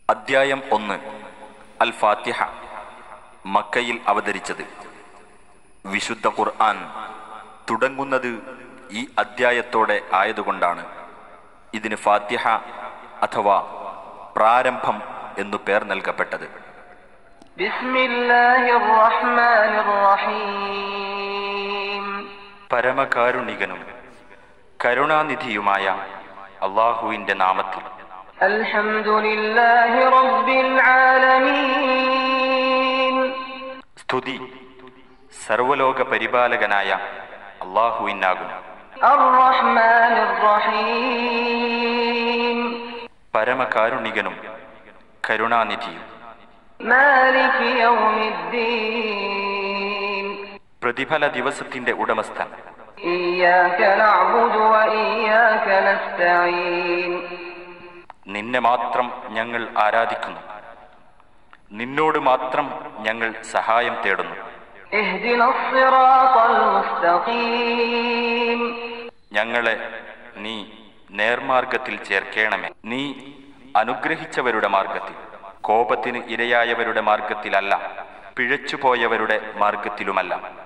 അദ്ധ്യായം ഒന്ന് അൽ ഫാത്തിഹ മക്കയിൽ അവതരിച്ചത് വിശുദ്ധ ഖുർആൻ തുടങ്ങുന്നത് ഈ അദ്ധ്യായത്തോടെ ആയതുകൊണ്ടാണ് ഇതിന് ഫാത്തിഹ അഥവാ പ്രാരംഭം എന്നു പേർ നൽകപ്പെട്ടത് بسم الله الرحمن الرحيم പരമകാരുണികനും കരുണാനിധിയുമായ അള്ളാഹുവിൻ്റെ നാമത്തിൽ الحمد لله رب العالمين സ്തുതി സർവലോക പരിപാലകനായ അള്ളാഹുവിനാകുന്നു الرحمن الرحيم പരമകാരുണികനും കരുണാനിധിയും مالك يوم الدين പ്രതിഫല ദിവസത്തിന്റെ ഉടമസ്ഥൻ إياك نعبد وإياك نستعين നിന്നെ മാത്രം ഞങ്ങൾ ആരാധിക്കുന്നു നിന്നോട് മാത്രം ഞങ്ങൾ സഹായം തേടുന്നു اهدنا الصراط المستقيم ഞങ്ങളെ നീ നേർമാർഗത്തിൽ ചേർക്കേണമേ നീ അനുഗ്രഹിച്ചവരുടെ മാർഗത്തിൽ കോപത്തിന് ഇരയായവരുടെ മാർഗത്തിലല്ല പിഴച്ചുപോയവരുടെ മാർഗത്തിലുമല്ല